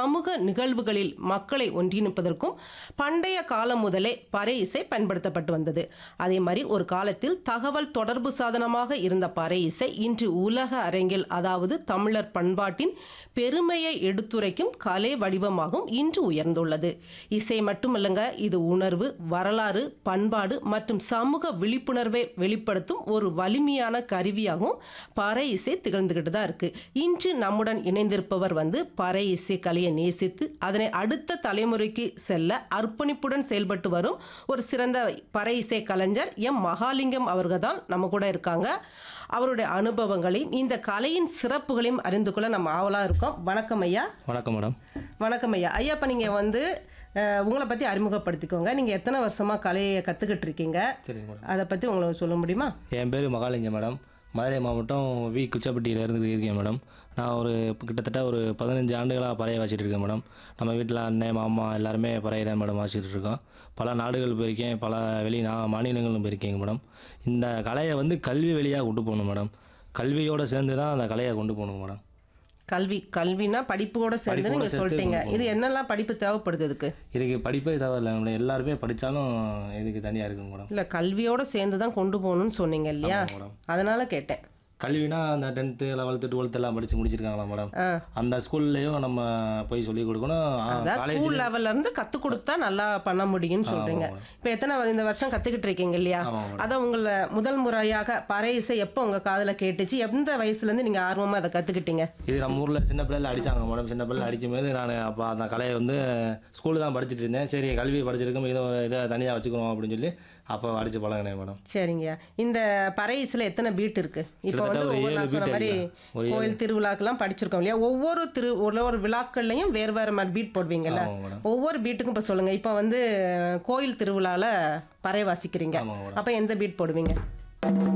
சமூக நிகழ்வுகளில் மக்களை ஒன்றிணைப்பதற்கும் பண்டைய காலம் முதலே பறை இசை பயன்படுத்தப்பட்டு வந்தது அதே மாதிரி ஒரு காலத்தில் தகவல் தொடர்பு சாதனமாக இருந்த பறை இசை இன்று உலக அரங்கில் அதாவது தமிழர் பண்பாட்டின் பெருமையை எடுத்துரைக்கும் கலை வடிவமாகவும் இன்று உயர்ந்துள்ளது இசை மட்டுமல்லங்க இது உணர்வு வரலாறு பண்பாடு மற்றும் சமூக விழிப்புணர்வை வெளிப்படுத்தும் ஒரு வலிமையான கருவியாகவும் பறை இசை திகழ்ந்துகிட்டு தான் இருக்கு இன்று நம்முடன் இணைந்திருப்பவர் வந்து பறை இசை கலையை நேசித்து அதனை அடுத்த தலைமுறைக்கு செல்ல அர்ப்பணிப்புடன் செயல்பட்டு வரும் ஒரு சிறந்த பறை இசை கலைஞர் எம் மகாலிங்கம் அவர்கள் தான் நம்ம கூட இருக்காங்க அவருடைய அனுபவங்களையும் இந்த கலையின் சிறப்புகளையும் அறிந்து கொள்ள நம்ம ஆவலாக இருக்கோம் வணக்கம் ஐயா வணக்கம் மேடம் வணக்கம் ஐயா ஐயா இப்போ நீங்கள் வந்து அஹ், உங்களை பற்றி அறிமுகப்படுத்திக்கோங்க நீங்கள் எத்தனை வருஷமாக கலையை கற்றுக்கிட்டு இருக்கீங்க சரிங்க மேடம் அதை பற்றி உங்களுக்கு சொல்ல முடியுமா என் பேர் மகாலிங்கம் மேடம் மதுரை மாவட்டம் வி குச்சப்பட்டியில இருந்து இருக்கேன் மேடம் நான் ஒரு கிட்டத்தட்ட ஒரு பதினஞ்சு ஆண்டுகளாக பறைய வச்சுட்டு இருக்கேன் மேடம் நம்ம வீட்டில் அண்ணன் மாமா எல்லாருமே பறையை தான் மேடம் வாசிச்சுட்டு இருக்கோம் பல நாடுகள் போயிருக்கேன் பல வெளி நா மாநிலங்களும் போயிருக்கேங்க மேடம் இந்த கலையை வந்து கல்வி வழியாக கொண்டு போகணும் மேடம் கல்வியோடு சேர்ந்து தான் அந்த கலையை கொண்டு போகணும் மேடம் கல்வி கல்வினா படிப்போட சேர்ந்து படிப்போட நீங்கள் சேர்த்து சொல்லிட்டீங்க கொண்டு இது என்னெல்லாம் படிப்பு தேவைப்படுது இதுக்கு இதுக்கு படிப்பே தேவையில்லை மேடம் எல்லாருமே படித்தாலும் இதுக்கு தனியாக இருக்குங்க மேடம் இல்லை கல்வியோட சேர்ந்து தான் கொண்டு போகணும்னு சொன்னீங்க இல்லையா ஆமாம் மேடம் அதனால கேட்டேன் கல்வினா அந்த டென்த்து லெவல்த்து டுவெல்த்து எல்லாம் படித்து முடிச்சிருக்காங்களா மேடம் ஆ அந்த ஸ்கூல்லையும் நம்ம போய் சொல்லிக் கொடுக்கணும் அதான் காலேஜ் ஸ்கூல் லெவல்ல இருந்து கற்றுக் கொடுத்தா நல்லா பண்ண முடியும்னு சொல்றீங்க இப்போ எத்தனை வரு- இந்த வருஷம் கற்றுக்கிட்டு இருக்கீங்க இல்லையா ஆமாம் மேடம் அதான் உங்களை முதல் முறையாக பறை இசை எப்போ உங்கள் காதில் கேட்டுச்சு எந்த வயசுலேருந்து நீங்கள் ஆர்வமாக அதை கற்றுக்கிட்டீங்க இது நம்ம ஊரில் சின்ன பிள்ளைல அடிச்சாங்க மேடம் சின்ன பிள்ளைல அடிக்கும்போது நான் அப்போ அந்த கலையை வந்து ஸ்கூலு தான் படிச்சுட்டு இருந்தேன் சரி கல்வி படிச்சிருக்கோம் இதை இதை தனியாக வச்சுக்கணும் அப்படின்னு சொல்லி அப்போ அடித்து பழகினேன் மேடம் சரிங்க இந்த பறை இசையில் எத்தனை பீட் இருக்கு இப்போ வந்து கிட்டத்தட்ட ஒரு ஒவ்வொரு நான் ஏழு சொன்ன beat மாதிரி இருக்குங்க. ஒரு கோயில் திருவிழாக்கெல்லாம் படிச்சிருக்கோம் இல்லையா ஒவ்வொரு திரு ஒரு ஒரு விழாக்கள்லையும் வேறு வேறு மாதிரி பீட் போடுவீங்கல்ல ஆமாங்க மேடம் ஒவ்வொரு பீட்டுக்கும் இப்போ சொல்லுங்க இப்போ வந்து கோயில் திருவிழாவில் பறை வாசிக்கிறீங்க ஆமாங்க மேடம் அப்போ எந்த பீட் போடுவீங்க